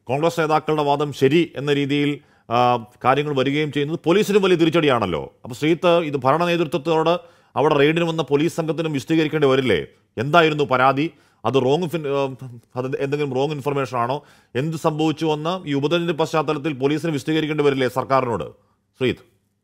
കോൺഗ്രസ് നേതാക്കളുടെ വാദം ശരി എന്ന രീതിയിൽ ആ, കാര്യങ്ങൾ വരികയും ചെയ്യുന്നത് പോലീസിനും വലിയ തിരിച്ചടിയാണല്ലോ അപ്പോൾ ശ്രീത്ത് ഇത് ഭരണ നേതൃത്വത്തോട് അവിടെ റെയ്ഡിന് വന്ന പോലീസ് സംഘത്തിനും വിശദീകരിക്കേണ്ടി വരില്ലേ എന്തായിരുന്നു പരാതി അത് റോങ് അത് എന്തെങ്കിലും റോങ് ഇൻഫർമേഷൻ ആണോ എന്ത് സംഭവിച്ചു എന്ന് ഈ ഉപതെരഞ്ഞെടുപ്പ് പശ്ചാത്തലത്തിൽ പോലീസിന് വിശദീകരിക്കേണ്ടി വരില്ലേ സർക്കാരിനോട് ശ്രീത്ത്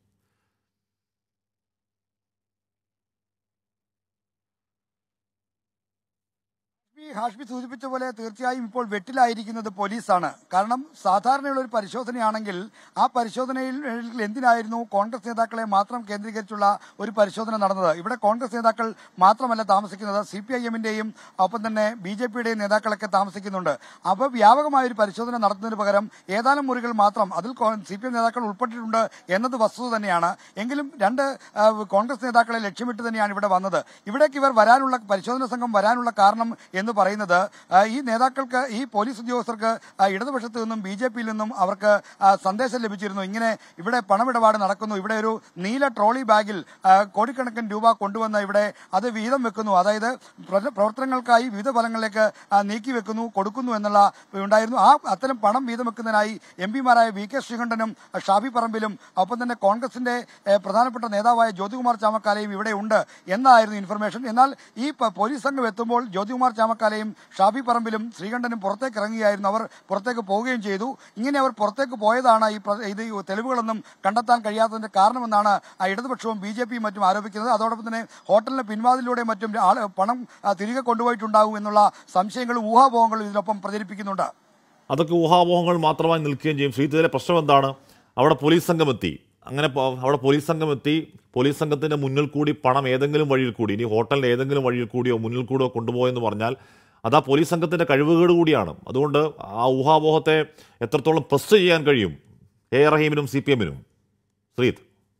ഈ ഹാഷ്മി സൂചിപ്പിച്ച പോലെ തീർച്ചയായും ഇപ്പോൾ വെട്ടിലായിരിക്കുന്നത് പോലീസാണ് കാരണം സാധാരണയുള്ള ഒരു പരിശോധനയാണെങ്കിൽ ആ പരിശോധനയിൽ എന്തിനായിരുന്നു കോൺഗ്രസ് നേതാക്കളെ മാത്രം കേന്ദ്രീകരിച്ചുള്ള ഒരു പരിശോധന നടന്നത് ഇവിടെ കോൺഗ്രസ് നേതാക്കൾ മാത്രമല്ല താമസിക്കുന്നത് സി പി ഐ എമ്മിന്റെയും ഒപ്പം തന്നെ ബി ജെ പിയുടെയും നേതാക്കളൊക്കെ താമസിക്കുന്നുണ്ട് അപ്പോൾ വ്യാപകമായ ഒരു പരിശോധന നടത്തുന്നതിന് പകരം ഏതാനും മുറികൾ മാത്രം അതിൽ സി പി എം നേതാക്കൾ ഉൾപ്പെട്ടിട്ടുണ്ട് എന്നത് വസ്തുത തന്നെയാണ് എങ്കിലും രണ്ട് ആ, കോൺഗ്രസ് നേതാക്കളെ ലക്ഷ്യമിട്ട് തന്നെയാണ് ഇവിടെ വന്നത് ഇവിടേക്ക് ഇവർ വരാനുള്ള പരിശോധന സംഘം വരാനുള്ള കാരണം എന്ന് പറയുന്നത് ആ, ഈ നേതാക്കൾക്ക് ഈ പോലീസ് ഉദ്യോഗസ്ഥർക്ക് ആ, ഇടതുപക്ഷത്തു നിന്നും ബി ജെ പിയിൽ നിന്നും അവർക്ക് ആ, സന്ദേശം ലഭിച്ചിരുന്നു ഇങ്ങനെ ഇവിടെ പണമിടപാട് നടക്കുന്നു ഇവിടെ ഒരു നീല ട്രോളി ബാഗിൽ ആ, കോടിക്കണക്കിന് രൂപ കൊണ്ടുവന്ന് ഇവിടെ അത് വീതം വെക്കുന്നു അതായത് പ്ര- പ്രവർത്തനങ്ങൾക്കായി വിവിധ ഫലങ്ങളിലേക്ക് ആ, നീക്കി വെക്കുന്നു കൊടുക്കുന്നു എന്നുള്ള ഉണ്ടായിരുന്നു ആ അത്തരം പണം വീതം വെക്കുന്നതിനായി എം പിമാരായ വി കെ ശ്രീകണ്ഠനും ഷാഫി പറമ്പിലും ഒപ്പം തന്നെ കോൺഗ്രസിന്റെ ഏഹ്, പ്രധാനപ്പെട്ട നേതാവായ ജ്യോതികുമാർ ചാമക്കാലയും ഇവിടെ ഉണ്ട് എന്നായിരുന്നു ഇൻഫർമേഷൻ എന്നാൽ ഈ പ- പോലീസ് സംഘം എത്തുമ്പോൾ ജ്യോതികുമാർ ചാമക്കാലയും ഷാഫി പറമ്പിലും ശ്രീകണ്ഠനും പുറത്തേക്ക് ഇറങ്ങുകയായിരുന്നു അവർ പുറത്തേക്ക് പോവുകയും ചെയ്തു ഇങ്ങനെ അവർ പുറത്തേക്ക് പോയതാണ് ഈ പ്ര- ഇത് ഈ തെളിവുകളൊന്നും കണ്ടെത്താൻ കഴിയാത്തതിന്റെ കാരണമെന്നാണ് ആ ഇടതുപക്ഷവും ബി ജെ പിയും മറ്റും ആരോപിക്കുന്നത് അതോടൊപ്പം തന്നെ ഹോട്ടലിന്റെ പിൻവാതിലൂടെ മറ്റും ആള് പണം ആ, തിരികെ കൊണ്ടുപോയിട്ടുണ്ടാകും എന്നുള്ള സംശയങ്ങളും ഊഹാപോഹങ്ങളും ഇതിനൊപ്പം പ്രചരിപ്പിക്കുന്നുണ്ട് അതൊക്കെ ഊഹാപോഹങ്ങൾ മാത്രമായി നിൽക്കുകയും ചെയ്യും ശ്രീത്തിലെ പ്രശ്നം എന്താണ് അവിടെ പോലീസ് സംഘം എത്തി അങ്ങനെ പോ- അവിടെ പോലീസ് സംഘം എത്തി പോലീസ് സംഘത്തിന്റെ മുന്നിൽ കൂടി പണം ഏതെങ്കിലും വഴിയിൽ കൂടി ഇനി ഹോട്ടലിന്റെ ഏതെങ്കിലും വഴിയിൽ കൂടിയോ മുന്നിൽ കൂടിയോ കൊണ്ടുപോയെന്ന് പറഞ്ഞാൽ അത് ആ പോലീസ് സംഘത്തിന്റെ കഴിവുകേട് കൂടിയാണ് അതുകൊണ്ട് ആ ഊഹാപോഹത്തെ എത്രത്തോളം പ്രസ് ചെയ്യാൻ കഴിയും എ ആർ റഹീമിനും സി പി എമ്മിനും ശ്രീത്ത്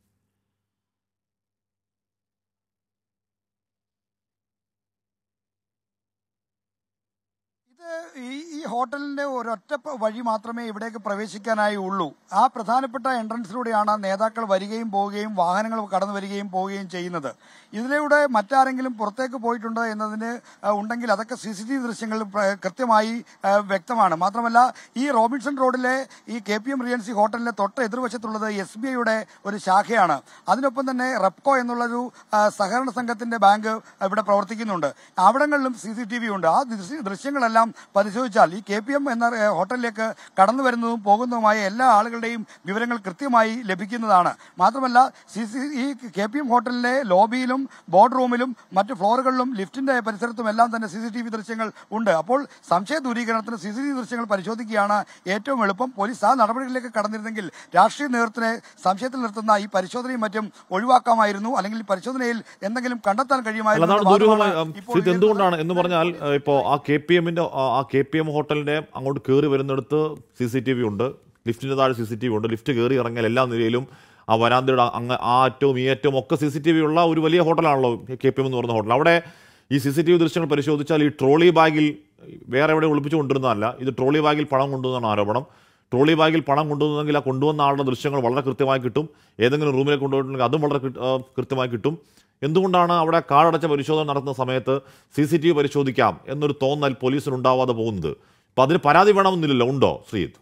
ഇത് ഈ ഈ ഹോട്ടലിന്റെ ഒരൊറ്റ പ- വഴി മാത്രമേ ഇവിടേക്ക് പ്രവേശിക്കാനായി ഉള്ളൂ ആ പ്രധാനപ്പെട്ട എൻട്രൻസിലൂടെയാണ് നേതാക്കൾ വരികയും പോവുകയും വാഹനങ്ങൾ കടന്നു വരികയും പോവുകയും ചെയ്യുന്നത് ഇതിലൂടെ മറ്റാരെങ്കിലും പുറത്തേക്ക് പോയിട്ടുണ്ട് എന്നതിന് ആ, ഉണ്ടെങ്കിൽ അതൊക്കെ സി സി ടി വി ദൃശ്യങ്ങൾ പ്ര- കൃത്യമായി ആ, വ്യക്തമാണ് മാത്രമല്ല ഈ റോബിൻസൺ റോഡിലെ ഈ കെ പി എം റിയൻസി ഹോട്ടലിന്റെ തൊട്ട് എതിർവശത്തുള്ളത് എസ് ബി ഐയുടെ ഒരു ശാഖയാണ് അതിനൊപ്പം തന്നെ റെപ്കോ എന്നുള്ളൊരു ആ, സഹകരണ സംഘത്തിന്റെ ബാങ്ക് ഇവിടെ പ്രവർത്തിക്കുന്നുണ്ട് അവിടങ്ങളിലും സി സി ടി വി ഉണ്ട് ആ ദൃശ്യ- ദൃശ്യങ്ങളെല്ലാം പരിശോധിച്ചാൽ ഈ കെ പി എം എന്ന ഏ, ഹോട്ടലിലേക്ക് കടന്നു വരുന്നതും പോകുന്നതുമായ എല്ലാ ആളുകളുടെയും വിവരങ്ങൾ കൃത്യമായി ലഭിക്കുന്നതാണ് മാത്രമല്ല സി സി ഈ കെ പി എം ഹോട്ടലിലെ ലോബിയിലും ബോർഡ് റൂമിലും മറ്റ് ഫ്ലോറുകളിലും ലിഫ്റ്റിന്റെ പരിസരത്തും എല്ലാം തന്നെ സി സി ടി വി ദൃശ്യങ്ങൾ ഉണ്ട് അപ്പോൾ സംശയ ദൂരീകരണത്തിന് സി സി ടി വി ദൃശ്യങ്ങൾ പരിശോധിക്കുകയാണ് ഏറ്റവും എളുപ്പം പോലീസ് ആ നടപടികളിലേക്ക് കടന്നിരുന്നെങ്കിൽ രാഷ്ട്രീയ നേതൃത്വത്തിനെ സംശയത്തിൽ നിർത്തുന്ന ഈ പരിശോധനയും മറ്റും ഒഴിവാക്കാമായിരുന്നു അല്ലെങ്കിൽ ഈ പരിശോധനയിൽ എന്തെങ്കിലും കണ്ടെത്താൻ അല്ല കഴിയുമായിരുന്നു അതാണ് എന്ന ദുരൂഹമായി വാദമാണ് ഇപ്പോൾ ഇത് എന്തുകൊണ്ടാണ് ഉയരുന്നത്. എന്ന് പറഞ്ഞാൽ ഏഹ്, ഇപ്പോൾ ആ കെ പി എമ്മിന്റെ ആ കെ പി എം ഹോട്ടലിന്റെ അങ്ങോട്ട് കയറി വരുന്നിടത്ത് സി സി ടി വി ഉണ്ട് ലിഫ്റ്റിന്റെ താഴെ സി സി ടി വി ഉണ്ട് ലിഫ്റ്റ് കയറി ഇറങ്ങിയാൽ എല്ലാ നിലയിലും ആ വരാന്തയുടെ അങ്ങ് ആ അറ്റവും ഈ അറ്റവും ഒക്കെ സി സി ടി വി ഉള്ള ഒരു വലിയ ഹോട്ടലാണല്ലോ കെ പി എം എന്ന് പറയുന്ന ഹോട്ടൽ അവിടെ ഈ സി സി ടി വി ദൃശ്യങ്ങൾ പരിശോധിച്ചാൽ ഈ ട്രോളി ബാഗിൽ വേറെ എവിടെ ഒളിപ്പിച്ചു കൊണ്ടിരുന്നതല്ല ഇത് ട്രോളി ബാഗിൽ പണം കൊണ്ടുവന്നാണ് ആരോപണം ട്രോളി ബാഗിൽ പണം കൊണ്ടുവന്നെങ്കിൽ ആ കൊണ്ടുവന്ന ആളുടെ ദൃശ്യങ്ങൾ വളരെ കൃത്യമായി കിട്ടും ഏതെങ്കിലും റൂമിലേക്ക് കൊണ്ടുപോയിട്ടുണ്ടെങ്കിൽ അതും വളരെ കൃ- ആ, കൃത്യമായി കിട്ടും എന്തുകൊണ്ടാണ് അവിടെ കാടടച്ച പരിശോധന നടത്തുന്ന സമയത്ത് സി സി ടി വി പരിശോധിക്കാം എന്നൊരു തോന്നൽ പോലീസിന് ഉണ്ടാവാതെ പോകുന്നത് അപ്പം അതിന് പരാതി വേണമെന്നില്ലല്ലോ ഉണ്ടോ ശ്രീത്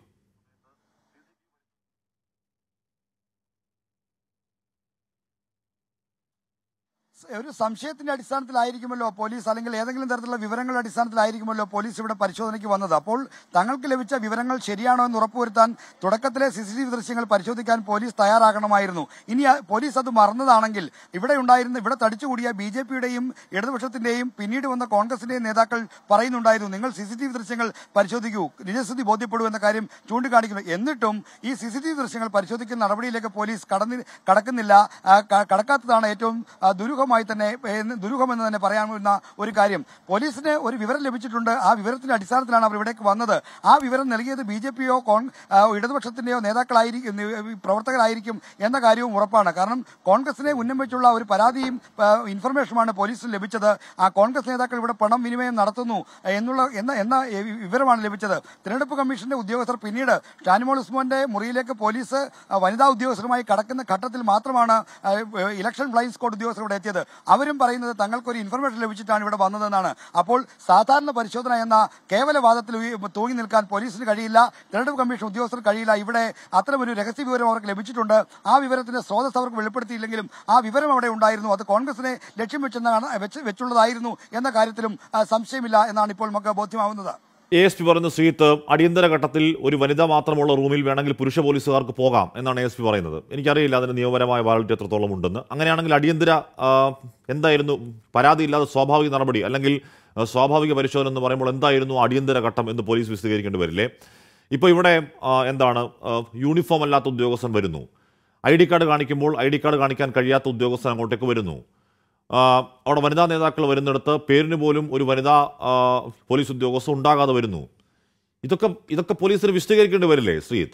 ഒരു സംശയത്തിന്റെ അടിസ്ഥാനത്തിലായിരിക്കുമല്ലോ പോലീസ് അല്ലെങ്കിൽ ഏതെങ്കിലും തരത്തിലുള്ള വിവരങ്ങളുടെ അടിസ്ഥാനത്തിലായിരിക്കുമല്ലോ പോലീസ് ഇവിടെ പരിശോധനയ്ക്ക് വന്നത് അപ്പോൾ തങ്ങൾക്ക് ലഭിച്ച വിവരങ്ങൾ ശരിയാണോ എന്ന് ഉറപ്പുവരുത്താൻ തുടക്കത്തിലെ സി സി ടി വി ദൃശ്യങ്ങൾ പരിശോധിക്കാൻ പോലീസ് തയ്യാറാകണമായിരുന്നു ഇനി ആ പോലീസ് അത് മറന്നതാണെങ്കിൽ ഇവിടെ ഉണ്ടായിരുന്ന ഇവിടെ തടിച്ചുകൂടിയ ബി ജെ പിയുടെയും ഇടതുപക്ഷത്തിന്റെയും പിന്നീട് വന്ന കോൺഗ്രസിന്റെയും നേതാക്കൾ പറയുന്നുണ്ടായിരുന്നു നിങ്ങൾ സി സി ടി വി ദൃശ്യങ്ങൾ പരിശോധിക്കൂ നിജസ്ഥിതി ബോധ്യപ്പെടൂ എന്ന കാര്യം ചൂണ്ടിക്കാണിക്കുന്നു എന്നിട്ടും ഈ സി സി ടി വി ദൃശ്യങ്ങൾ പരിശോധിക്കുന്ന നടപടിയിലേക്ക് പോലീസ് കടന്നി കടക്കുന്നില്ല ആ, ക- കടക്കാത്തതാണ് ഏറ്റവും ആ, ദുരൂഹമായി തന്നെ ഏ, ദുരൂഹമെന്ന് തന്നെ പറയാവുന്ന ഒരു കാര്യം പോലീസിന് ഒരു വിവരം ലഭിച്ചിട്ടുണ്ട് ആ വിവരത്തിന്റെ അടിസ്ഥാനത്തിലാണ് അവർ ഇവിടേക്ക് വന്നത് ആ വിവരം നൽകിയത് ബി ജെ പിയോ കോൺ ആ, ഇടതുപക്ഷത്തിന്റെയോ നേതാക്കളായിരിക്കും നി- പ്രവർത്തകരായിരിക്കും എന്ന കാര്യവും ഉറപ്പാണ് കാരണം കോൺഗ്രസിനെ ഉന്നം വെച്ചുള്ള ഒരു പരാതിയും ആ, ഇൻഫർമേഷനുമാണ് പോലീസിന് ലഭിച്ചത് ആ കോൺഗ്രസ് നേതാക്കൾ ഇവിടെ പണം വിനിമയം നടത്തുന്നു എന്നുള്ള എന്ന എന്ന വിവരമാണ് ലഭിച്ചത് തിരഞ്ഞെടുപ്പ് കമ്മീഷന്റെ ഉദ്യോഗസ്ഥർ പിന്നീട് ഷാനിമോൾ ഉസ്മാന്റെ മുറിയിലേക്ക് പോലീസ് ആ, വനിതാ ഉദ്യോഗസ്ഥരുമായി കടക്കുന്ന ഘട്ടത്തിൽ മാത്രമാണ് ആ, ഇലക്ഷൻ ഫ്ലൈയിങ് സ്ക്വാഡ് ഉദ്യോഗസ്ഥർ ഇവിടെ എത്തിയത് അവരും പറയുന്നത് തങ്ങൾക്കൊരു ഇൻഫർമേഷൻ ലഭിച്ചിട്ടാണ് ഇവിടെ വന്നതെന്നാണ് അപ്പോൾ സാധാരണ പരിശോധന എന്ന കേവല വാദത്തിൽ ഉയ- തൂങ്ങി നിൽക്കാൻ പോലീസിന് കഴിയില്ല തെരഞ്ഞെടുപ്പ് കമ്മീഷൻ ഉദ്യോഗസ്ഥർക്ക് കഴിയില്ല ഇവിടെ അത്തരമൊരു രഹസ്യ വിവരം അവർക്ക് ലഭിച്ചിട്ടുണ്ട് ആ വിവരത്തിന്റെ സ്രോതസ് അവർക്ക് വെളിപ്പെടുത്തിയില്ലെങ്കിലും ആ വിവരം അവിടെ ഉണ്ടായിരുന്നു അത് കോൺഗ്രസിനെ ലക്ഷ്യം വെച്ചെന്നാണ് വെച്ച് വെച്ചുള്ളതായിരുന്നു എന്ന കാര്യത്തിലും ആ, സംശയമില്ല എന്നാണ് ഇപ്പോൾ നമുക്ക് ബോധ്യമാവുന്നത് എ എസ് പി പറയുന്ന ശ്രീത്ത് അടിയന്തര ഘട്ടത്തിൽ ഒരു വനിത മാത്രമുള്ള റൂമിൽ വേണമെങ്കിൽ പുരുഷ പോലീസുകാർക്ക് പോകാം എന്നാണ് എ എസ് പി പറയുന്നത് എനിക്കറിയില്ല അതിന് നിയമപരമായ വാലിറ്റി എത്രത്തോളം ഉണ്ടെന്ന് അങ്ങനെയാണെങ്കിൽ അടിയന്തര ആ, എന്തായിരുന്നു പരാതിയില്ലാതെ സ്വാഭാവിക നടപടി അല്ലെങ്കിൽ ആ, സ്വാഭാവിക പരിശോധന എന്ന് പറയുമ്പോൾ എന്തായിരുന്നു അടിയന്തര ഘട്ടം എന്ന് പോലീസ് വിശദീകരിക്കേണ്ടി വരില്ലേ ഇപ്പോൾ ഇവിടെ ആ, എന്താണ് ആ, യൂണിഫോം അല്ലാത്ത ഉദ്യോഗസ്ഥൻ വരുന്നു ഐ ഡി കാർഡ് കാണിക്കുമ്പോൾ ഐ ഡി കാർഡ് കാണിക്കാൻ കഴിയാത്ത ഉദ്യോഗസ്ഥൻ അങ്ങോട്ടേക്ക് വരുന്നു ആ, അവിടെ വനിതാ നേതാക്കൾ വരുന്നിടത്ത് പേരിന് പോലും ഒരു വനിതാ ആ, പോലീസ് ഉദ്യോഗസ്ഥ ഉണ്ടാകാതെ വരുന്നു ഇതൊക്കെ ഇതൊക്കെ പോലീസിന് വിശദീകരിക്കേണ്ടി വരില്ലേ ശ്രീത്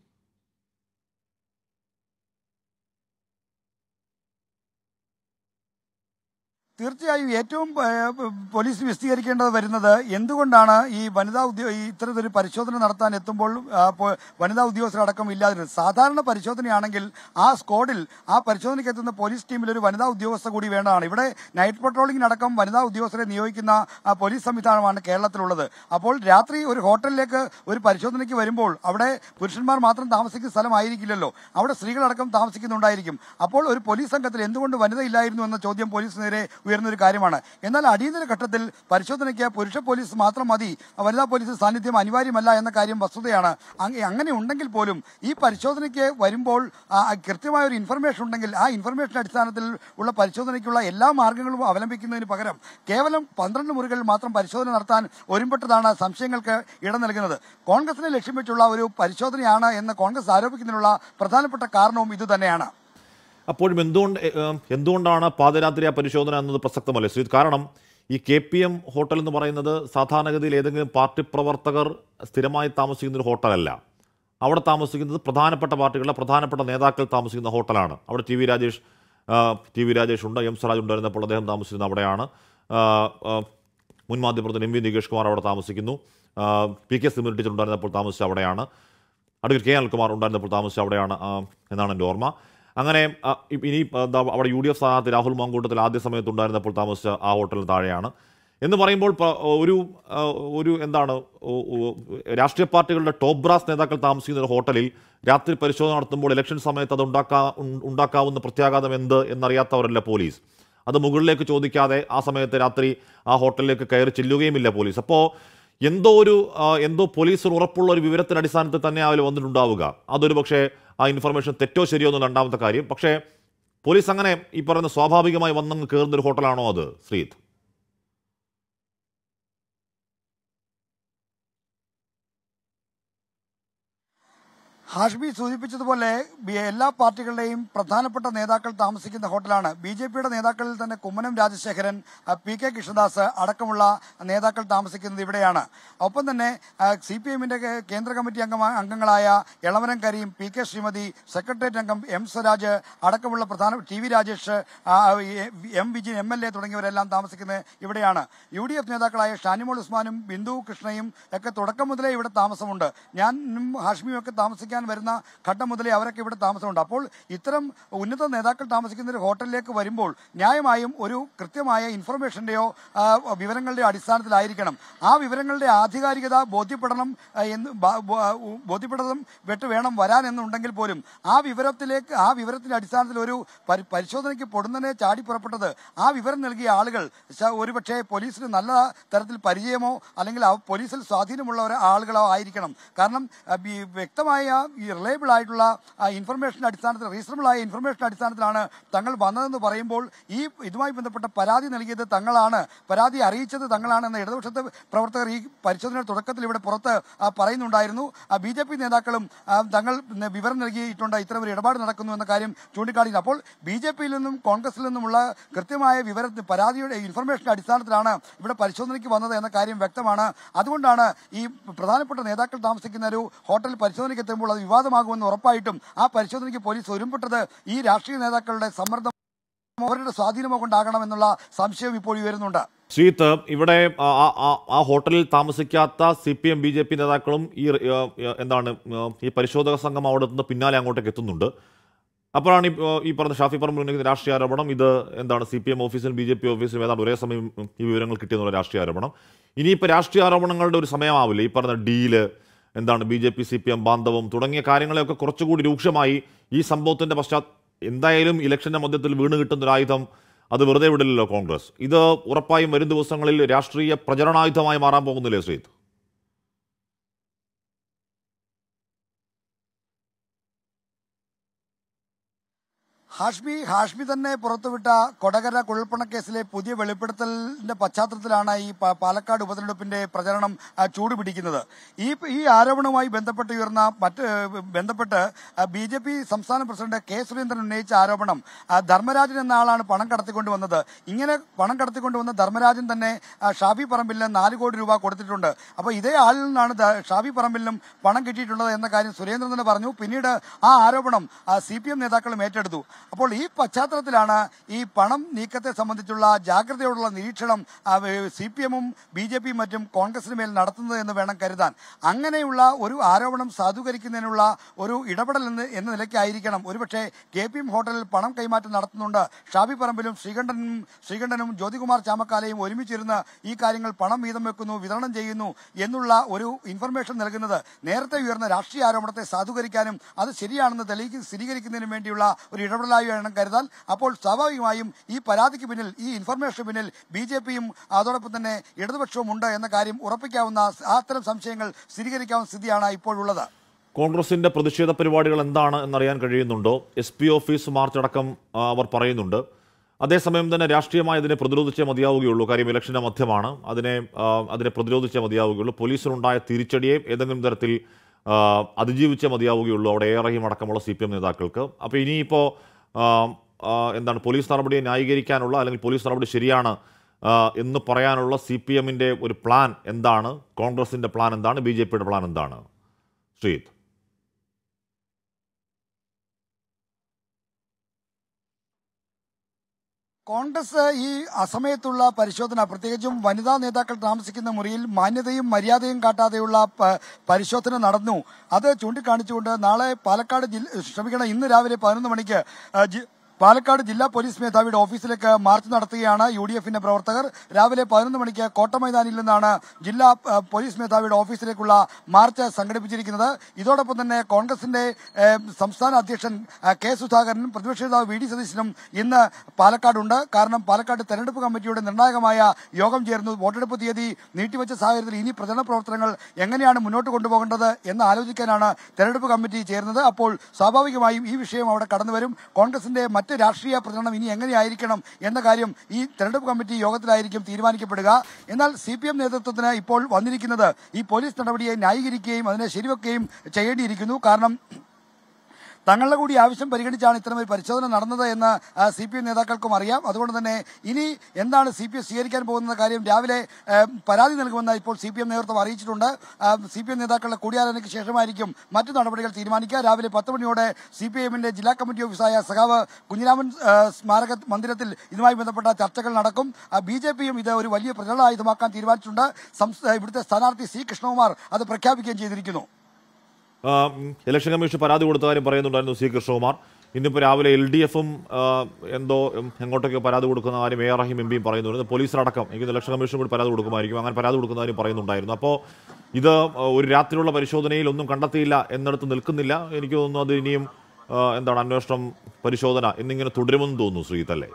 തീർച്ചയായും ഏറ്റവും ഏഹ്, പോലീസ് വിശദീകരിക്കേണ്ടത് വരുന്നത് എന്തുകൊണ്ടാണ് ഈ വനിതാ ഉദ്യോ ഈ ഇത്തരത്തിലൊരു പരിശോധന നടത്താൻ എത്തുമ്പോൾ ആ, പോ- വനിതാ ഉദ്യോഗസ്ഥരടക്കം ഇല്ലാതിരുന്നത് സാധാരണ പരിശോധനയാണെങ്കിൽ ആ സ്ക്വാഡിൽ ആ പരിശോധനയ്ക്ക് എത്തുന്ന പോലീസ് ടീമിൽ ഒരു വനിതാ ഉദ്യോഗസ്ഥ കൂടി വേണ്ടതാണ് ഇവിടെ നൈറ്റ് പട്രോളിങ്ങിനടക്കം വനിതാ ഉദ്യോഗസ്ഥരെ നിയോഗിക്കുന്ന ആ, പോലീസ് സംവിധാനമാണ് കേരളത്തിലുള്ളത് അപ്പോൾ രാത്രി ഒരു ഹോട്ടലിലേക്ക് ഒരു പരിശോധനയ്ക്ക് വരുമ്പോൾ അവിടെ പുരുഷന്മാർ മാത്രം താമസിക്കുന്ന സ്ഥലമായിരിക്കില്ലല്ലോ അവിടെ സ്ത്രീകളടക്കം താമസിക്കുന്നുണ്ടായിരിക്കും അപ്പോൾ ഒരു പോലീസ് സംഘത്തിൽ എന്തുകൊണ്ട് വനിത ഇല്ലായിരുന്നു എന്ന ചോദ്യം പോലീസ് നേരെ ഉയർന്ന ഒരു കാര്യമാണ് എന്നാൽ അടിയന്തര ഘട്ടത്തിൽ പരിശോധനയ്ക്ക് പുരുഷ പോലീസ് മാത്രം മതി വനിതാ പോലീസ് സാന്നിധ്യം അനിവാര്യമല്ല എന്ന കാര്യം വസ്തുതയാണ് അങ്ങ- അങ്ങനെ ഉണ്ടെങ്കിൽ പോലും ഈ പരിശോധനയ്ക്ക് വരുമ്പോൾ ആ, കൃത്യമായ ഒരു ഇൻഫർമേഷൻ ഉണ്ടെങ്കിൽ ആ ഇൻഫർമേഷൻ അടിസ്ഥാനത്തിൽ ഉള്ള പരിശോധനയ്ക്കുള്ള എല്ലാ മാർഗങ്ങളും അവലംബിക്കുന്നതിന് പകരം കേവലം പന്ത്രണ്ട് മുറികളിൽ മാത്രം പരിശോധന നടത്താൻ ഒരുമ്പെട്ടതാണ് സംശയങ്ങൾക്ക് ഇടം നൽകുന്നത് കോൺഗ്രസിനെ ലക്ഷ്യം വെച്ചുള്ള ഒരു പരിശോധനയാണ് എന്ന് കോൺഗ്രസ് ആരോപിക്കുന്നതിനുള്ള പ്രധാനപ്പെട്ട കാരണവും ഇതുതന്നെയാണ് അപ്പോഴും എന്തുകൊണ്ട് എ, ഏം, എന്തുകൊണ്ടാണ് പാതിരാത്രി ആ പരിശോധന എന്നത് പ്രസക്തമല്ലേ ശ്രീത് കാരണം ഈ കെ പി എം ഹോട്ടൽ എന്ന് പറയുന്നത് സാധാരണഗതിയിൽ ഏതെങ്കിലും പാർട്ടി പ്രവർത്തകർ സ്ഥിരമായി താമസിക്കുന്ന ഒരു ഹോട്ടലല്ല അവിടെ താമസിക്കുന്നത് പ്രധാനപ്പെട്ട പാർട്ടികളുടെ പ്രധാനപ്പെട്ട നേതാക്കൾ താമസിക്കുന്ന ഹോട്ടലാണ് അവിടെ ടി വി രാജേഷ് ആ, ടി വി രാജേഷ് ഉണ്ട് എം സ്വരാജ് ഉണ്ടായിരുന്നപ്പോൾ അദ്ദേഹം താമസിച്ചിരുന്നത് അവിടെയാണ് ആ, ആ, മുൻ മാധ്യമപ്രവർത്തകൻ എം വി നികേഷ് കുമാർ അവിടെ താമസിക്കുന്നു ആ, പി കെ സിമിൽ ടീച്ചർ ഉണ്ടായിരുന്നപ്പോൾ താമസിച്ച അവിടെയാണ് അഡ്വക്കേറ്റ് കെ അനിൽകുമാർ ഉണ്ടായിരുന്നപ്പോൾ താമസിച്ച അവിടെയാണ് ആ, എന്നാണ് എൻ്റെ ഓർമ്മ അങ്ങനെ ആ, ഇ- ഇനി ആ, ദാ അവിടെ യു ഡി എഫ് സ്ഥാനാർത്ഥി രാഹുൽ മാങ്കൂട്ടത്തിൽ ആദ്യ സമയത്ത് ഉണ്ടായിരുന്നപ്പോൾ താമസിച്ച ആ ഹോട്ടലിന് താഴെയാണ് എന്ന് പറയുമ്പോൾ പ- ഒരു ആ, ഒരു എന്താണ് ഓ- ഓ- രാഷ്ട്രീയ പാർട്ടികളുടെ ടോപ്പ് ബ്രാസ് നേതാക്കൾ താമസിക്കുന്ന ഒരു ഹോട്ടലിൽ രാത്രി പരിശോധന നടത്തുമ്പോൾ ഇലക്ഷൻ സമയത്ത് അത് ഉണ്ടാക്കാ ഉൺ- ഉണ്ടാക്കാവുന്ന പ്രത്യാഘാതം എന്ത് എന്നറിയാത്തവരല്ല പോലീസ് അത് മുകളിലേക്ക് ചോദിക്കാതെ ആ സമയത്ത് രാത്രി ആ ഹോട്ടലിലേക്ക് കയറി ചെല്ലുകയുമില്ല പോലീസ് അപ്പോൾ എന്തോ ഒരു ആ, എന്തോ പോലീസിന് ഉറപ്പുള്ള ഒരു വിവരത്തിന്റെ അടിസ്ഥാനത്തിൽ തന്നെ അതിൽ വന്നിട്ടുണ്ടാവുക അതൊരു പക്ഷേ ആ ഇൻഫർമേഷൻ തെറ്റോ ശരിയോ എന്ന് രണ്ടാമത്തെ കാര്യം പക്ഷേ പോലീസ് അങ്ങനെ ഈ പറയുന്ന സ്വാഭാവികമായി വന്നങ്ങ് കയറുന്ന ഒരു ഹോട്ടലാണോ അത് ശ്രീത് ഹാഷ്മി സൂചിപ്പിച്ചതുപോലെ ബി- എല്ലാ പാർട്ടികളുടെയും പ്രധാനപ്പെട്ട നേതാക്കൾ താമസിക്കുന്ന ഹോട്ടലാണ് ബി ജെ പിയുടെ നേതാക്കളിൽ തന്നെ കുമ്മനം രാജശേഖരൻ ആ, പി കെ കൃഷ്ണദാസ് അടക്കമുള്ള നേതാക്കൾ താമസിക്കുന്നത് ഇവിടെയാണ് ഒപ്പം തന്നെ സി പി എമ്മിന്റെ കേന്ദ്ര കമ്മിറ്റി അംഗമാ അംഗങ്ങളായ Elamaram Kareem P K Sreemathi secretariat അംഗം എം സ്വരാജ് അടക്കമുള്ള പ്രധാന ടി വി രാജേഷ് ആ, A- M Vijayan M L A തുടങ്ങിയവരെല്ലാം താമസിക്കുന്നത് ഇവിടെയാണ് യു ഡി എഫ് നേതാക്കളായ ഷാനിമോൾ ഉസ്മാനും ബിന്ദു കൃഷ്ണയും ഒക്കെ തുടക്കം മുതലേ ഇവിടെ താമസമുണ്ട് ഞാനും ഹാഷ്മിയും ഒക്കെ താമസിക്കാൻ വരുന്ന ഘട്ടം മുതലേ അവരൊക്കെ ഇവിടെ താമസമുണ്ട് അപ്പോൾ ഇത്തരം ഉന്നത നേതാക്കൾ താമസിക്കുന്ന ഒരു ഹോട്ടലിലേക്ക് വരുമ്പോൾ ന്യായമായും ഒരു കൃത്യമായ ഇൻഫർമേഷന്റെയോ ആ, വിവരങ്ങളുടെയോ അടിസ്ഥാനത്തിലായിരിക്കണം ആ വിവരങ്ങളുടെ ആധികാരികത ബോധ്യപ്പെടണം ആ, എന്ന് ബ- ബ- ബോധ്യപ്പെടണം വെട്ട് വേണം വരാൻ എന്നുണ്ടെങ്കിൽ പോലും ആ വിവരത്തിലേക്ക് ആ വിവരത്തിന്റെ അടിസ്ഥാനത്തിൽ ഒരു പരി- പരിശോധനയ്ക്ക് പൊടുന്നനെ ചാടി പുറപ്പെട്ടത് ആ വിവരം നൽകിയ ആളുകൾ ശ- ഒരുപക്ഷെ പോലീസിന് നല്ല തരത്തിൽ പരിചയമോ അല്ലെങ്കിൽ ആ പോലീസിൽ സ്വാധീനമുള്ള ഒരു ആളുകളോ ആയിരിക്കണം കാരണം ആ, ഈ വ്യക്തമായ ഈ റിലയബിൾ ആയിട്ടുള്ള ഇൻഫർമേഷന്റെ അടിസ്ഥാനത്തിൽ റീസണബിൾ ആയ ഇൻഫർമേഷന്റെ അടിസ്ഥാനത്തിലാണ് തങ്ങൾ വന്നതെന്ന് പറയുമ്പോൾ ഈ ഇതുമായി ബന്ധപ്പെട്ട പരാതി നൽകിയത് തങ്ങളാണ് പരാതി അറിയിച്ചത് തങ്ങളാണ് എന്ന ഇടതുപക്ഷത്തെ പ്രവർത്തകർ ഈ പരിശോധനയുടെ തുടക്കത്തിൽ ഇവിടെ പുറത്ത് ആ, പറയുന്നുണ്ടായിരുന്നു ബി ജെ പി നേതാക്കളും ആ, തങ്ങൾ ന- വിവരം നൽകിയിട്ടുണ്ട് ഇത്തരം ഒരു ഇടപാട് നടക്കുന്നു എന്ന കാര്യം ചൂണ്ടിക്കാണിക്കുന്നു അപ്പോൾ ബി ജെ പിയിൽ നിന്നും കോൺഗ്രസിൽ നിന്നുമുള്ള കൃത്യമായ വിവര പരാതിയുടെ ഇൻഫർമേഷന്റെ അടിസ്ഥാനത്തിലാണ് ഇവിടെ പരിശോധനയ്ക്ക് വന്നത് എന്ന കാര്യം വ്യക്തമാണ് അതുകൊണ്ടാണ് ഈ പ്രധാനപ്പെട്ട നേതാക്കൾ താമസിക്കുന്ന ഒരു ഹോട്ടൽ പരിശോധനയ്ക്ക് എത്തുമ്പോൾ അത് വിവാദമാകുമെന്ന് ഉറപ്പായിട്ടും ആ പരിശോധനയ്ക്ക് പോലീസ് ഒരുമ്പെട്ടത് ഈ രാഷ്ട്രീയ നേതാക്കളുടെ സമ്മർദ്ദം അവരുടെ സ്വാധീനമോ കൊണ്ടാകണമെന്നുള്ള സംശയം ഇപ്പോൾ ഉയരുന്നുണ്ട് ശ്രീത്ത് ഇവിടെ ആ- ആ- ആ- ആ ഹോട്ടലിൽ താമസിക്കാത്ത C P M B J P നേതാക്കളും ഈ ആ, എന്താണ് ആ, ഈ പരിശോധക സംഘം അവിടെ നിന്ന് പിന്നാലെ അങ്ങോട്ടേക്ക് എത്തുന്നുണ്ട് അപ്പോഴാണ് ഈ, ഏഹ്, ഈ പറഞ്ഞ ഷാഫി പറമ്പിൽ ഉന്നയിക്കുന്ന രാഷ്ട്രീയ ആരോപണം ഇത് എന്താണ് സി പി എം ഓഫീസിലും ബി ജെ പി ഓഫീസിലും ഏതാണ്ട് ഒരേ സമയം ഈ വിവരങ്ങൾ കിട്ടിയെന്നുള്ള രാഷ്ട്രീയ ആരോപണം ഇനിയിപ്പോൾ രാഷ്ട്രീയ ആരോപണങ്ങളുടെ ഒരു സമയമാവില്ല ഈ പറഞ്ഞ ഡീല് എന്താണ് B J P C P M ബാന്ധവം തുടങ്ങിയ കാര്യങ്ങളെയൊക്കെ കുറച്ചുകൂടി രൂക്ഷമായി ഈ സംഭവത്തിന്റെ പശ്ചാത്ത എന്തായാലും ഇലക്ഷന്റെ മധ്യത്തിൽ വീണ് കിട്ടുന്ന ഒരു ആയുധം അത് വെറുതെ വിടില്ലല്ലോ കോൺഗ്രസ് ഇത് ഉറപ്പായും വരും ദിവസങ്ങളിൽ രാഷ്ട്രീയ പ്രചരണായുധമായി മാറാൻ പോകുന്നില്ലേ ശ്രീത് ഹാഷ്മി ഹാഷ്മി തന്നെ പുറത്തുവിട്ട കൊടകര കുഴൽപ്പണക്കേസിലെ പുതിയ വെളിപ്പെടുത്തലിന്റെ പശ്ചാത്തലത്തിലാണ് ഈ പ- പാലക്കാട് ഉപതെരഞ്ഞെടുപ്പിന്റെ പ്രചരണം ആ, ചൂടുപിടിക്കുന്നത് ഈ ഈ ആരോപണവുമായി ബന്ധപ്പെട്ട് ഉയർന്ന മറ്റ് ഏഹ്, ബന്ധപ്പെട്ട് ബി ജെ പി സംസ്ഥാന പ്രസിഡന്റ് കെ സുരേന്ദ്രൻ ഉന്നയിച്ച ആരോപണം ആ, ധർമ്മരാജൻ എന്ന ആളാണ് പണം കടത്തിക്കൊണ്ട് വന്നത് ഇങ്ങനെ പണം കടത്തിക്കൊണ്ട് വന്ന ധർമ്മരാജൻ തന്നെ ആ, ഷാഫി പറമ്പിലിന് നാല് കോടി രൂപ കൊടുത്തിട്ടുണ്ട് അപ്പോൾ ഇതേ ആളിൽ നിന്നാണ് ധ- ഷാഫി പറമ്പിലിനും പണം കിട്ടിയിട്ടുള്ളത് എന്ന കാര്യം സുരേന്ദ്രൻ തന്നെ പറഞ്ഞു പിന്നീട് ആ ആരോപണം സി പി എം നേതാക്കളും ഏറ്റെടുത്തു അപ്പോൾ ഈ പശ്ചാത്തലത്തിലാണ് ഈ പണം നീക്കത്തെ സംബന്ധിച്ചുള്ള ജാഗ്രതയോടുള്ള നിരീക്ഷണം സി പി എമ്മും ബി ജെ പിയും മറ്റും കോൺഗ്രസിന് മേൽ നടത്തുന്നത് എന്ന് വേണം കരുതാൻ അങ്ങനെയുള്ള ഒരു ആരോപണം സാധൂകരിക്കുന്നതിനുള്ള ഒരു ഇടപെടൽ എന്ന് എന്ന നിലയ്ക്കായിരിക്കണം ഒരുപക്ഷെ കെ പി എം ഹോട്ടലിൽ പണം കൈമാറ്റം നടത്തുന്നുണ്ട് ഷാബി പറമ്പിലും ശ്രീകണ്ഠനും ശ്രീകണ്ഠനും ജ്യോതികുമാർ ചാമക്കാലയും ഒരുമിച്ചിരുന്ന് ഈ കാര്യങ്ങൾ പണം വീതം വെക്കുന്നു വിതരണം ചെയ്യുന്നു എന്നുള്ള ഒരു ഇൻഫർമേഷൻ നൽകുന്നത് നേരത്തെ ഉയർന്ന രാഷ്ട്രീയ ആരോപണത്തെ സാധൂകരിക്കാനും അത് ശരിയാണെന്ന് തെളിയിക്കുന്ന സ്ഥിരീകരിക്കുന്നതിനും വേണ്ടിയുള്ള ഒരു ഇടപെടലായി വേണം കരുതാൻ അപ്പോൾ സ്വാഭാവികമായും ഈ പരാതിക്ക് പിന്നിൽ ഈ ഇൻഫർമേഷന് പിന്നിൽ ബി ജെ പിയും അതോടൊപ്പം തന്നെ ഇടതുപക്ഷവും ഉണ്ട് എന്ന കാര്യം ഉറപ്പിക്കാവുന്ന അത്തരം സംശയങ്ങൾ സ്ഥിരീകരിക്കാവുന്ന സ്ഥിതിയാണ് ഇപ്പോഴുള്ളത് കോൺഗ്രസിന്റെ പ്രതിഷേധ പരിപാടികൾ എന്താണ് എന്നറിയാൻ കഴിയുന്നുണ്ടോ എസ് പി ഓഫീസ് മാർച്ച് അടക്കം ആ, അവർ പറയുന്നുണ്ട് അതേസമയം തന്നെ രാഷ്ട്രീയമായി അതിനെ പ്രതിരോധിച്ചേ മതിയാവുകയുള്ളൂ കാര്യം ഇലക്ഷന്റെ മധ്യമാണ് അതിനെ ആ, അതിനെ പ്രതിരോധിച്ചേ മതിയാവുകയുള്ളൂ പോലീസിനുണ്ടായ തിരിച്ചടിയെ ഏതെങ്കിലും തരത്തിൽ ആ, അതിജീവിച്ചേ മതിയാവുകയുള്ളൂ അവിടെ എ റഹീം അടക്കമുള്ള സി പി എം നേതാക്കൾക്ക് അപ്പോൾ ഇനിയിപ്പോൾ ആ, ആ, എന്താണ് പോലീസ് നടപടിയെ ന്യായീകരിക്കാനുള്ള അല്ലെങ്കിൽ പോലീസ് നടപടി ശരിയാണ് ആ, എന്ന് പറയാനുള്ള സി പി എമ്മിൻ്റെ ഒരു പ്ലാൻ എന്താണ് കോൺഗ്രസിൻ്റെ പ്ലാൻ എന്താണ് ബി ജെ പിയുടെ പ്ലാൻ എന്താണ് ശ്രീത് കോൺഗ്രസ് ഈ അസമയത്തുള്ള പരിശോധന പ്രത്യേകിച്ചും വനിതാ നേതാക്കൾ താമസിക്കുന്ന മുറിയിൽ മാന്യതയും മര്യാദയും കാട്ടാതെയുള്ള പ- പരിശോധന നടന്നു അത് ചൂണ്ടിക്കാണിച്ചുകൊണ്ട് നാളെ പാലക്കാട് ജില്ല ക്ഷമിക്കണം ഇന്ന് രാവിലെ പതിനൊന്ന് മണിക്ക് ആ, ജി- പാലക്കാട് ജില്ലാ പോലീസ് മേധാവിയുടെ ഓഫീസിലേക്ക് മാർച്ച് നടത്തുകയാണ് യു ഡി എഫിന്റെ പ്രവർത്തകർ രാവിലെ പതിനൊന്ന് മണിക്ക് കോട്ടമൈതാനിൽ നിന്നാണ് ജില്ലാ ആ, പോലീസ് മേധാവിയുടെ ഓഫീസിലേക്കുള്ള മാർച്ച് സംഘടിപ്പിച്ചിരിക്കുന്നത് ഇതോടൊപ്പം തന്നെ കോൺഗ്രസിന്റെ ഏ, സംസ്ഥാന അധ്യക്ഷൻ ആ, കെ സുധാകരനും പ്രതിപക്ഷ നേതാവ് വി ഡി സതീശനും ഇന്ന് പാലക്കാടുണ്ട് കാരണം പാലക്കാട് തെരഞ്ഞെടുപ്പ് കമ്മിറ്റിയുടെ നിർണായകമായ യോഗം ചേർന്നു വോട്ടെടുപ്പ് തീയതി നീട്ടിവെച്ച സാഹചര്യത്തിൽ ഇനി പ്രചരണ പ്രവർത്തനങ്ങൾ എങ്ങനെയാണ് മുന്നോട്ട് കൊണ്ടുപോകേണ്ടത് എന്ന് ആലോചിക്കാനാണ് തെരഞ്ഞെടുപ്പ് കമ്മിറ്റി ചേർന്നത് അപ്പോൾ സ്വാഭാവികമായും ഈ വിഷയം അവിടെ കടന്നുവരും കോൺഗ്രസിന്റെ മറ്റ് രാഷ്ട്രീയ പ്രചരണം ഇനി എങ്ങനെയായിരിക്കണം എന്ന കാര്യം ഈ തെരഞ്ഞെടുപ്പ് കമ്മിറ്റി യോഗത്തിലായിരിക്കും തീരുമാനിക്കപ്പെടുക എന്നാൽ സി പി എം നേതൃത്വത്തിന് ഇപ്പോൾ വന്നിരിക്കുന്നത് ഈ പോലീസ് നടപടിയെ ന്യായീകരിക്കുകയും അതിനെ ശരിവെക്കുകയും ചെയ്യേണ്ടിയിരിക്കുന്നു കാരണം തങ്ങളുടെ കൂടി ആവശ്യം പരിഗണിച്ചാണ് ഇത്തരമൊരു പരിശോധന നടന്നത് എന്ന് സി പി എം നേതാക്കൾക്കും അറിയാം അതുകൊണ്ട് തന്നെ ഇനി എന്താണ് സി പി എം സ്വീകരിക്കാൻ പോകുന്ന കാര്യം രാവിലെ ആ, പരാതി നൽകുമെന്ന് ഇപ്പോൾ സി പി എം നേതൃത്വം അറിയിച്ചിട്ടുണ്ട് സി പി എം നേതാക്കളുടെ കൂടിയാലോചനയ്ക്ക് ശേഷമായിരിക്കും മറ്റു നടപടികൾ തീരുമാനിക്കുക രാവിലെ പത്ത് മണിയോടെ സി പി എമ്മിന്റെ ജില്ലാ കമ്മിറ്റി ഓഫീസായ സഖാവ് കുഞ്ഞിരാമൻ ആ, സ്മാരക മന്ദിരത്തിൽ ഇതുമായി ബന്ധപ്പെട്ട ചർച്ചകൾ നടക്കും ബി ജെ പിയും ഇത് ഒരു വലിയ പ്രചരണ ആയുധമാക്കാൻ തീരുമാനിച്ചിട്ടുണ്ട് സംസ്ഥ- ഇവിടുത്തെ സ്ഥാനാർത്ഥി സി കൃഷ്ണകുമാർ അത് പ്രഖ്യാപിക്കുകയും ചെയ്തിരിക്കുന്നു ആ, ഉം, ഇലക്ഷൻ കമ്മീഷൻ പരാതി കൊടുത്ത കാര്യം പറയുന്നുണ്ടായിരുന്നു സി കൃഷ്ണകുമാർ ഇന്നിപ്പോൾ രാവിലെ എൽ ഡി എഫും എന്തോ ഉം, എങ്ങോട്ടൊക്കെ പരാതി കൊടുക്കുന്ന കാര്യം എ ആർ റഹീം എം പിയും പറയുന്നുണ്ട് പോലീസിലടക്കം എനിക്ക് ഇലക്ഷൻ കമ്മീഷൻ കൂടി പരാതി കൊടുക്കുമായിരിക്കും അങ്ങനെ പരാതി കൊടുക്കുന്ന കാര്യം പറയുന്നുണ്ടായിരുന്നു അപ്പോൾ ഇത് ആ, ഒരു രാത്രിയുള്ള പരിശോധനയിൽ ഒന്നും കണ്ടെത്തിയില്ല എന്നിടത്ത് നിൽക്കുന്നില്ല എനിക്ക് തോന്നുന്നു അത് ഇനിയും ആ, എന്താണ് അന്വേഷണം പരിശോധന എന്നിങ്ങനെ തുടരുമെന്ന് തോന്നുന്നു ശ്രീത്ത് അല്ലേ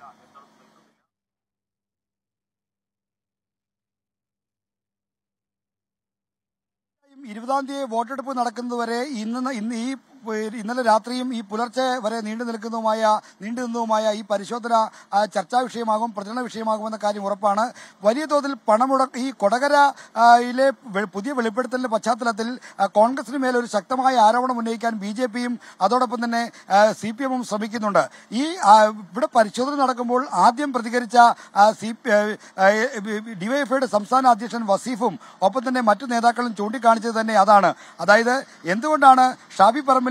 ഇരുപതാം തീയതി വോട്ടെടുപ്പ് നടക്കുന്നതുവരെ ഇന്ന് ഇന്ന് ഈ ഇന്നലെ രാത്രിയും ഈ പുലർച്ചെ വരെ നീണ്ടു നിൽക്കുന്നതുമായ നീണ്ടു നിന്നതുമായ ഈ പരിശോധന ആ, ചർച്ചാ വിഷയമാകും പ്രചരണ വിഷയമാകുമെന്ന കാര്യം ഉറപ്പാണ് വലിയ തോതിൽ പണമുടക്ക് ഈ കൊടകര ആ, യിലെ വെ- പുതിയ വെളിപ്പെടുത്തലിന്റെ പശ്ചാത്തലത്തിൽ ആ, കോൺഗ്രസിന് മേൽ ഒരു ശക്തമായ ആരോപണം ഉന്നയിക്കാൻ ബി ജെ പിയും അതോടൊപ്പം തന്നെ സി പി എമ്മും ശ്രമിക്കുന്നുണ്ട് ഈ ആ, ഇവിടെ പരിശോധന നടക്കുമ്പോൾ ആദ്യം പ്രതികരിച്ച സി ഡിവൈഎഫ്ഐയുടെ സംസ്ഥാന അധ്യക്ഷൻ വസീഫും ഒപ്പം തന്നെ മറ്റു നേതാക്കളും ചൂണ്ടിക്കാണിച്ചത് തന്നെ അതാണ് അതായത് എന്തുകൊണ്ടാണ് ഷാബി പറമ്പിലിനെ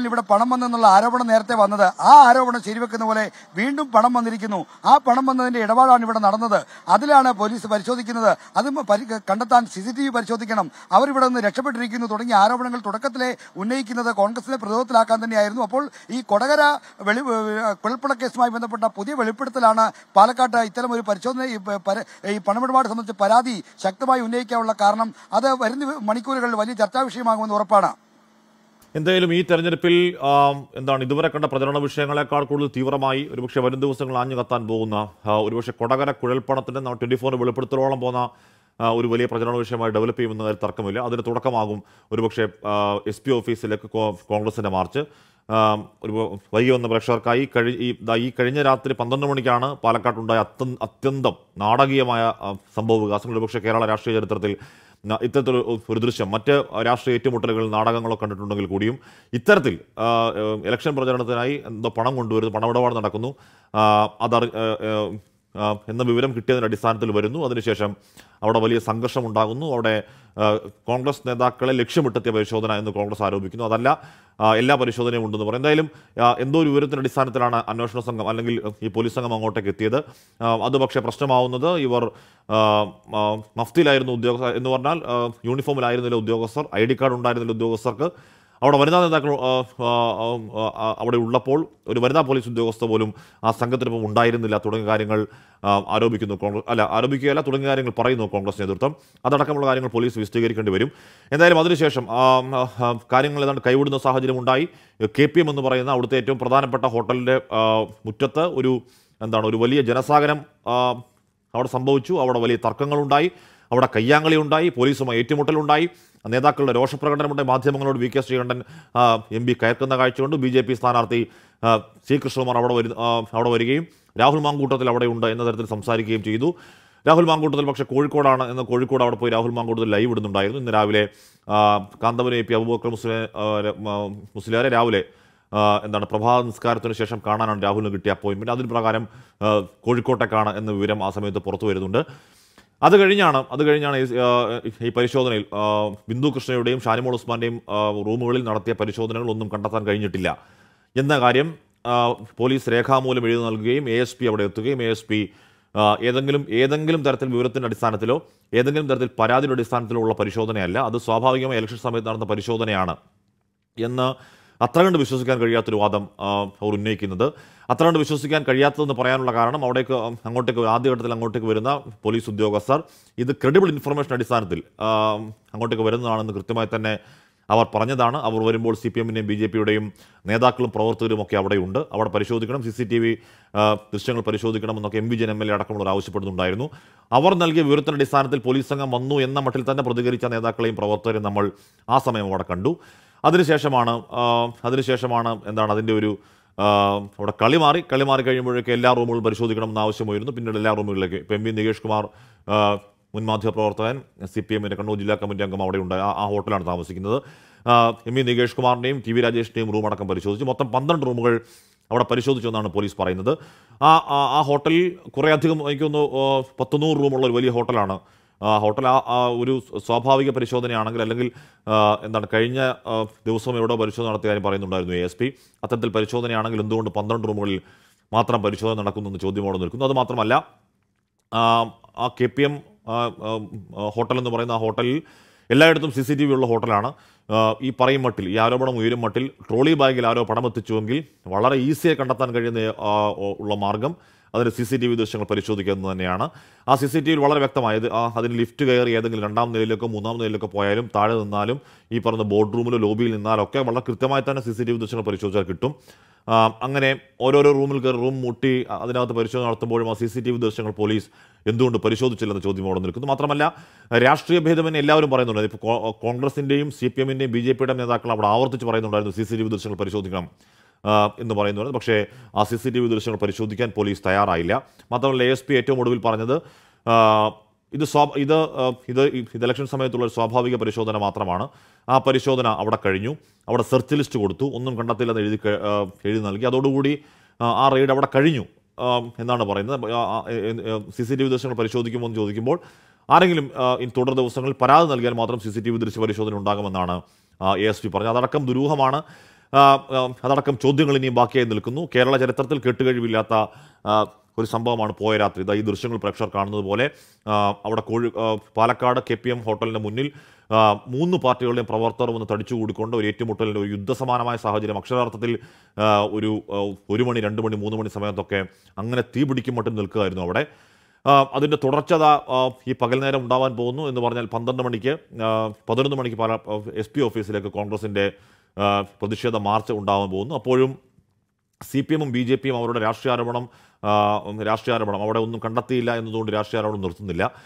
പേരിൽ ഇവിടെ പണം വന്നെന്നുള്ള ആരോപണം നേരത്തെ വന്നത് ആ ആരോപണം ശരിവെക്കുന്ന പോലെ വീണ്ടും പണം വന്നിരിക്കുന്നു ആ പണം വന്നതിന്റെ ഇടപാടാണ് ഇവിടെ നടന്നത് അതിലാണ് പോലീസ് പരിശോധിക്കുന്നത് അത് പരി- കണ്ടെത്താൻ സി സി ടി വി പരിശോധിക്കണം അവരിവിടെ നിന്ന് രക്ഷപ്പെട്ടിരിക്കുന്നു തുടങ്ങിയ ആരോപണങ്ങൾ തുടക്കത്തിലെ ഉന്നയിക്കുന്നത് കോൺഗ്രസിനെ പ്രതിരോധത്തിലാക്കാൻ തന്നെയായിരുന്നു അപ്പോൾ ഈ കൊടകര വെളി കുഴൽപ്പണ കേസുമായി ബന്ധപ്പെട്ട പുതിയ വെളിപ്പെടുത്തലാണ് പാലക്കാട്ട് ഇത്തരം ഒരു പരിശോധന ഈ പ- പര- ഈ പണമിടപാട് സംബന്ധിച്ച് പരാതി ശക്തമായി ഉന്നയിക്കാനുള്ള കാരണം അത് വരുന്ന മണിക്കൂറുകളിൽ വലിയ ചർച്ചാ വിഷയമാകുമെന്ന് ഉറപ്പാണ് എന്തായാലും ഈ തെരഞ്ഞെടുപ്പിൽ ആം, എന്താണ് ഇതുവരെ കണ്ട പ്രചരണ വിഷയങ്ങളെക്കാൾ കൂടുതൽ തീവ്രമായി ഒരുപക്ഷെ വരും ദിവസങ്ങൾ ആഞ്ഞു കത്താൻ പോകുന്ന ആ, ഒരുപക്ഷെ കൊടകര കുഴൽപ്പണത്തിന്റെ ട്വന്റി ഫോറിന് വെളിപ്പെടുത്തലോളം പോകുന്ന ആ, ഒരു വലിയ പ്രചരണ വിഷയമായി ഡെവലപ്പ് ചെയ്യുമെന്ന കാര്യം തർക്കമില്ല അതിന് തുടക്കമാകും ഒരുപക്ഷെ എസ് പി ഓഫീസിലേക്ക് കോ- കോൺഗ്രസിന്റെ മാർച്ച് ആ, ഒരു വൈകി വന്ന പ്രേക്ഷകർക്കായി കഴി ഈ ദാ ഈ കഴിഞ്ഞ രാത്രി പന്ത്രണ്ട് മണിക്കാണ് പാലക്കാട്ടുണ്ടായ അത്യ അത്യന്തം നാടകീയമായ ആ, സംഭവ വികാസങ്ങൾ ഒരുപക്ഷെ കേരള രാഷ്ട്രീയ ചരിത്രത്തിൽ ന- ഇത്തരത്തിലൊരു ഒരു ദൃശ്യം മറ്റ് രാഷ്ട്രീയ ഏറ്റുമുട്ടലുകൾ നാടകങ്ങളോ കണ്ടിട്ടുണ്ടെങ്കിൽ കൂടിയും ഇത്തരത്തിൽ ആ, ഏഹ്, ഇലക്ഷൻ പ്രചരണത്തിനായി എന്തോ പണം കൊണ്ടുവരുന്നു പണമിടപാട് നടക്കുന്നു ആ, അതറി ഏഹ്, ഏഹ്, ആ, എന്ന വിവരം കിട്ടിയതിൻ്റെ അടിസ്ഥാനത്തിൽ വരുന്നു അതിനുശേഷം അവിടെ വലിയ സംഘർഷം ഉണ്ടാകുന്നു അവിടെ ആ, കോൺഗ്രസ് നേതാക്കളെ ലക്ഷ്യമിട്ടെത്തിയ പരിശോധന എന്ന് കോൺഗ്രസ് ആരോപിക്കുന്നു അതല്ല ആ, എല്ലാ പരിശോധനയും ഉണ്ടെന്ന് പറയും എന്തായാലും ആ, എന്തോ ഒരു വിവരത്തിൻ്റെ അടിസ്ഥാനത്തിലാണ് അന്വേഷണ സംഘം അല്ലെങ്കിൽ ഈ പോലീസ് സംഘം അങ്ങോട്ടേക്ക് എത്തിയത് ആ, അത് പക്ഷേ പ്രശ്നമാവുന്നത് ഇവർ ആ, ആ, മഫ്തിയിലായിരുന്നു ഉദ്യോഗസ്ഥർ എന്ന് പറഞ്ഞാൽ ആ, യൂണിഫോമിലായിരുന്നില്ല ഉദ്യോഗസ്ഥർ ഐ ഡി കാർഡ് ഉണ്ടായിരുന്നില്ല ഉദ്യോഗസ്ഥർക്ക് അവിടെ വനിതാ നേതാക്കൾ ആ, ആ, ആ, ആ, അവിടെ ഉള്ളപ്പോൾ ഒരു വനിതാ പോലീസ് ഉദ്യോഗസ്ഥ പോലും ആ സംഘത്തിനൊപ്പം ഉണ്ടായിരുന്നില്ല തുടങ്ങിയ കാര്യങ്ങൾ ആ, ആരോപിക്കുന്നു കോൺഗ്രസ് അല്ല ആരോപിക്കുകയല്ല തുടങ്ങിയ കാര്യങ്ങൾ പറയുന്നു കോൺഗ്രസ് നേതൃത്വം അതടക്കമുള്ള കാര്യങ്ങൾ പോലീസ് വിശദീകരിക്കേണ്ടി വരും എന്തായാലും അതിനുശേഷം ആ, ആ, ആ, കാര്യങ്ങൾ ഏതാണ്ട് കൈവിടുന്ന സാഹചര്യം ഉണ്ടായി കെ പി എം എന്ന് പറയുന്ന അവിടുത്തെ ഏറ്റവും പ്രധാനപ്പെട്ട ഹോട്ടലിൻ്റെ ആ, മുറ്റത്ത് ഒരു എന്താണ് ഒരു വലിയ ജനസാഗരം ആ, അവിടെ സംഭവിച്ചു അവിടെ വലിയ തർക്കങ്ങളുണ്ടായി അവിടെ കയ്യാങ്കളി ഉണ്ടായി പോലീസുമായി ഏറ്റുമുട്ടലുണ്ടായി നേതാക്കളുടെ രോഷപ്രകടനമുണ്ടായി മാധ്യമങ്ങളോട് V K Sreekandan M P കയർക്കുന്ന കാഴ്ചകൊണ്ട് ബി ജെ പി സ്ഥാനാർത്ഥി ആ, സി കൃഷ്ണകുമാർ അവിടെ വരു ആ, അവിടെ വരികയും രാഹുൽ മാങ്കൂട്ടത്തിൽ അവിടെ ഉണ്ട് എന്ന തരത്തിൽ സംസാരിക്കുകയും ചെയ്തു രാഹുൽ മാങ്കൂട്ടത്തിൽ പക്ഷേ കോഴിക്കോടാണ് എന്ന് കോഴിക്കോട് അവിടെ പോയി രാഹുൽ മാങ്കൂട്ടത്തിൽ ലൈവ് ഇടുന്നുണ്ടായിരുന്നു ഇന്ന് രാവിലെ ആ, കാന്തപുരം എ പി അബൂബക്കർ മുസ്ലിം മുസ്ലിയാരെ രാവിലെ ആ, എന്താണ് പ്രഭാത നിസ്കാരത്തിന് ശേഷം കാണാനാണ് രാഹുലിന് കിട്ടിയ അപ്പോയിൻമെന്റ് അതിന് പ്രകാരം ആ, കോഴിക്കോട്ടേക്കാണ് എന്ന വിവരം ആ സമയത്ത് പുറത്തു വരുന്നുണ്ട് അത് കഴിഞ്ഞാണ് അത് കഴിഞ്ഞാണ് ഈ, ആ, ഈ പരിശോധനയിൽ ആ, ബിന്ദു കൃഷ്ണയുടെയും ഷാനിമോൾ ഉസ്മാന്റെയും ആ, റൂമുകളിൽ നടത്തിയ പരിശോധനകൾ ഒന്നും കണ്ടെത്താൻ കഴിഞ്ഞിട്ടില്ല എന്ന കാര്യം ആ, പോലീസ് രേഖാമൂലം എഴുതി നൽകുകയും എ എസ് പി അവിടെ എത്തുകയും എ എസ് പി ഏതെങ്കിലും ഏതെങ്കിലും തരത്തിൽ വിവരത്തിന്റെ അടിസ്ഥാനത്തിലോ ഏതെങ്കിലും തരത്തിൽ പരാതിയുടെ അടിസ്ഥാനത്തിലോ ഉള്ള പരിശോധനയല്ല അത് സ്വാഭാവികമായി ഇലക്ഷൻ സമയത്ത് നടന്ന പരിശോധനയാണ് എന്ന് അത്ര കണ്ട് വിശ്വസിക്കാൻ കഴിയാത്തൊരു വാദം ആ, അവർ ഉന്നയിക്കുന്നത് അത്ര കണ്ട് വിശ്വസിക്കാൻ കഴിയാത്തതെന്ന് പറയാനുള്ള കാരണം അവിടേക്ക് അങ്ങോട്ടേക്ക് ആദ്യഘട്ടത്തിൽ അങ്ങോട്ടേക്ക് വരുന്ന പോലീസ് ഉദ്യോഗസ്ഥർ ഇത് ക്രെഡിബിൾ ഇൻഫർമേഷൻ അടിസ്ഥാനത്തിൽ ആ, അങ്ങോട്ടേക്ക് വരുന്നതാണെന്ന് കൃത്യമായി തന്നെ അവർ പറഞ്ഞതാണ് അവർ വരുമ്പോൾ സി പി എമ്മിൻ്റെയും ബി ജെ പിയുടെയും നേതാക്കളും പ്രവർത്തകരും ഒക്കെ അവിടെയുണ്ട് അവിടെ പരിശോധിക്കണം സി സി ടി വി ദൃശ്യങ്ങൾ പരിശോധിക്കണമെന്നൊക്കെ എം വി ജൻ എം എൽ എ അടക്കമുള്ളവർ ആവശ്യപ്പെടുന്നുണ്ടായിരുന്നു അവർ നൽകിയ വിവരത്തിന്റെ അടിസ്ഥാനത്തിൽ പോലീസ് സംഘം വന്നു എന്ന മട്ടിൽ തന്നെ പ്രതികരിച്ച നേതാക്കളെയും പ്രവർത്തകരെയും നമ്മൾ ആ സമയം അവിടെ കണ്ടു അതിനുശേഷമാണ് ആ, അതിനുശേഷമാണ് എന്താണ് അതിൻ്റെ ഒരു ആ, അവിടെ കളി മാറി കളി മാറി കഴിയുമ്പോഴേക്ക് എല്ലാ റൂമുകളും പരിശോധിക്കണമെന്ന് ആവശ്യമായിരുന്നു പിന്നീട് എല്ലാ റൂമുകളിലേക്ക് ഇപ്പം എം വി നികേഷ് കുമാർ ആ, മുൻ മാധ്യമപ്രവർത്തകൻ സി പി എമ്മിൻ്റെ കണ്ണൂർ ജില്ലാ കമ്മിറ്റി അംഗം അവിടെ ഉണ്ട് ആ- ആ ഹോട്ടലാണ് താമസിക്കുന്നത് ആ, എം വി നികേഷ് കുമാറിൻ്റെയും ടി വി രാജേഷിൻ്റെയും റൂം അടക്കം പരിശോധിച്ചു മൊത്തം പന്ത്രണ്ട് റൂമുകൾ അവിടെ പരിശോധിച്ചു എന്നാണ് പോലീസ് പറയുന്നത് ആ ആ- ആ ഹോട്ടലിൽ കുറേ അധികം എനിക്കൊന്ന് പത്തുനൂറ് റൂമുള്ള ഒരു വലിയ ഹോട്ടലാണ് ആ ഹോട്ടൽ ആ ആ ഒരു സ്വാഭാവിക പരിശോധനയാണെങ്കിൽ അല്ലെങ്കിൽ ആ, എന്താണ് കഴിഞ്ഞ ആ, ദിവസം എവിടെ പരിശോധന നടത്തിയ കാര്യം പറയുന്നുണ്ടായിരുന്നു എ എസ് പി അത്തരത്തിൽ പരിശോധനയാണെങ്കിൽ എന്തുകൊണ്ട് പന്ത്രണ്ട് റൂമുകളിൽ മാത്രം പരിശോധന നടക്കുന്നു എന്ന് ചോദ്യമോടെ നിൽക്കുന്നു അത് മാത്രമല്ല ആ, ആ കെ പി എം ഹോട്ടൽ എന്ന് പറയുന്ന ആ ഹോട്ടലിൽ എല്ലായിടത്തും സി സി ടി വി ഉള്ള ഹോട്ടലാണ് ആ, ഈ പറയും മട്ടിൽ ഈ ആരോപണം ഉയരും മട്ടിൽ ട്രോളി ബാഗിൽ ആരോ പണം എത്തിച്ചുവെങ്കിൽ വളരെ ഈസിയായി കണ്ടെത്താൻ കഴിയുന്ന ആ, ഉള്ള മാർഗം അതിന് സി സി ടി വി ദൃശ്യങ്ങൾ പരിശോധിക്കുക എന്ന് തന്നെയാണ് ആ സി സി ടി വിയിൽ വളരെ വ്യക്തമായത് ആ അതിന് ലിഫ്റ്റ് കയറി ഏതെങ്കിലും രണ്ടാം നിലയിലേക്കോ മൂന്നാം നിലയിലേക്കോ പോയാലും താഴെ നിന്നാലും ഈ പറഞ്ഞ ബോർഡ് റൂമിലോ ലോബിയിൽ നിന്നാലൊക്കെ വളരെ കൃത്യമായി തന്നെ സി സി ടി വി ദൃശ്യങ്ങൾ പരിശോധിച്ചാൽ കിട്ടും ആ, അങ്ങനെ ഓരോരോ റൂമിൽ കയറി റൂം മുട്ടി അ- അതിനകത്ത് പരിശോധന നടത്തുമ്പോഴും ആ സി സി ടി വി ദൃശ്യങ്ങൾ പോലീസ് എന്തുകൊണ്ട് പരിശോധിച്ചില്ലെന്ന ചോദ്യം അവിടെ നിൽക്കുന്നു മാത്രമല്ല രാഷ്ട്രീയ ഭേദമെന്ന് എല്ലാവരും പറയുന്നുണ്ട് ഇപ്പോൾ കോ- കോൺഗ്രസിന്റെയും സി പി എമ്മിന്റെയും ബി ജെ പിയുടെ നേതാക്കൾ അവിടെ ആവർത്തിച്ച് പറയുന്നുണ്ടായിരുന്നു സി സി ടി വി ദൃശ്യങ്ങൾ പരിശോധിക്കണം ആ, എന്ന് പറയുന്നുണ്ട് പക്ഷേ ആ സി സി ടി വി ദൃശ്യങ്ങൾ പരിശോധിക്കാൻ പോലീസ് തയ്യാറായില്ല മാത്രമല്ല എ എസ് പി ഏറ്റവും ഒടുവിൽ പറഞ്ഞത് ആ, ഇത് സ്വാ ഇത് ആ, ഇത് ഇത് ഇലക്ഷൻ സമയത്തുള്ള ഒരു സ്വാഭാവിക പരിശോധന മാത്രമാണ് ആ പരിശോധന അവിടെ കഴിഞ്ഞു അവിടെ സെർച്ച് ലിസ്റ്റ് കൊടുത്തു ഒന്നും കണ്ടെത്തില്ലെന്ന് എഴുതി ക- ആ, എഴുതി നൽകി അതോടുകൂടി ആ, ആ റെയ്ഡ് അവിടെ കഴിഞ്ഞു ആ, എന്നാണ് പറയുന്നത് സി സി ടി വി ദൃശ്യങ്ങൾ പരിശോധിക്കുമോ എന്ന് ചോദിക്കുമ്പോൾ ആരെങ്കിലും ആ, ഇനി തുടർ ദിവസങ്ങളിൽ പരാതി നൽകിയാൽ മാത്രം സി സി ടി വി ദൃശ്യ പരിശോധന ഉണ്ടാകുമെന്നാണ് എ എസ് പി പറഞ്ഞത് അതടക്കം ദുരൂഹമാണ് ആ, ആ, അതടക്കം ചോദ്യങ്ങൾ ഇനിയും ബാക്കിയായി നിൽക്കുന്നു കേരള ചരിത്രത്തിൽ കേട്ടുകഴിവില്ലാത്ത ആ, ഒരു സംഭവമാണ് പോയ രാത്രി ഇതാ ഈ ദൃശ്യങ്ങൾ പ്രേക്ഷകർ കാണുന്നത് പോലെ ആ, അവിടെ കോഴി ആ, പാലക്കാട് കെ പി എം ഹോട്ടലിന് മുന്നിൽ ആ, മൂന്ന് പാർട്ടികളുടെയും പ്രവർത്തകർ വന്ന് തടിച്ചുകൂടിക്കൊണ്ട് ഒരു ഏറ്റുമുട്ടലിൻ്റെ ഒരു യുദ്ധസമാനമായ സാഹചര്യം അക്ഷരാർത്ഥത്തിൽ ആ, ഒരു ആ, ഒരു മണി രണ്ട് മണി മൂന്ന് മണി സമയത്തൊക്കെ അങ്ങനെ തീ പിടിക്കും മട്ടും നിൽക്കുകയായിരുന്നു അവിടെ ആ, അതിൻ്റെ തുടർച്ചത ആ, ഈ പകൽ നേരം ഉണ്ടാവാൻ പോകുന്നു എന്ന് പറഞ്ഞാൽ പന്ത്രണ്ട് മണിക്ക് ആ, പതിനൊന്ന് മണിക്ക് പാല എസ് പി ഓഫീസിലേക്ക് കോൺഗ്രസിൻ്റെ ആ, പ്രതിഷേധ മാർച്ച് ഉണ്ടാവാൻ പോകുന്നു അപ്പോഴും സി പി എമ്മും ബി ജെ പിയും അവരുടെ രാഷ്ട്രീയ ആരോപണം ആ, രാഷ്ട്രീയ ആരോപണം അവിടെ ഒന്നും കണ്ടെത്തിയില്ല എന്നതുകൊണ്ട് രാഷ്ട്രീയ ആരോപണം നിർത്തുന്നില്ല